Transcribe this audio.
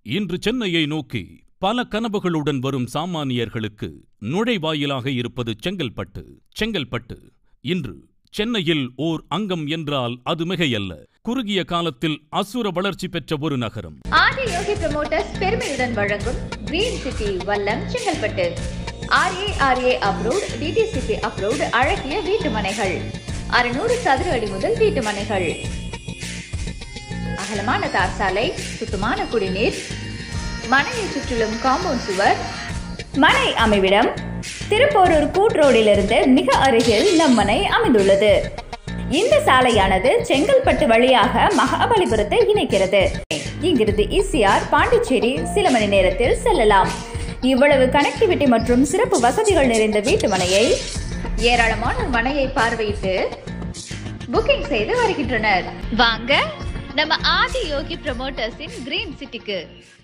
இன்று சென்னையை நோக்கி பல கனவுகளுடன் வரும் சாமானியர்களுக்கு நுழைவாயிலாக இருப்பது செங்கல்பட்டு செங்கல்பட்டு இன்று சென்னையில் ஓர் அங்கம் என்றால் அது மிகையல்ல குறுகிய காலத்தில் அசுர வளர்ச்சி பெற்ற ஒரு நகரம் ஆதி யோகி ப்ரமோட்டர்ஸ் பெருமையுடன் வழங்கும் green city Vallam Chengalpattu RA RA approved DTCP approved அழகிய வீட்டு மனைகள் அறுநூறு சதுர அடி முதல் வீட்டு மனைகள் அகலமான தார் சாலை சுத்தமான குடிநீர் மனையை சுற்றிலும் காம்பவுண்ட் சுவர் மனை அமைவிடம் திருப்போரூர் கூட்ரோடிலிருந்து மிக அருகில் நம் மனை அமைந்துள்ளது இந்த சாலையானது செங்கல்பட்டு வழியாக மகாபலிபுரத்தை இணைக்கிறது இங்கிருந்து ஈசிஆர் பாண்டிச்சேரி சில மணி நேரத்தில் செல்லலாம் இவ்வளவு கனெக்டிவிட்டி மற்றும் சிறப்பு வசதிகள் நிறைந்த வீட்டு மனையை ஏராளமான மனையை பார்வையிட்டு புக்கிங் செய்து வருகின்றனர் வாங்க நம்ம ஆதி யோகி ப்ரமோட்டர்ஸின் கிரீன் சிட்டிக்கு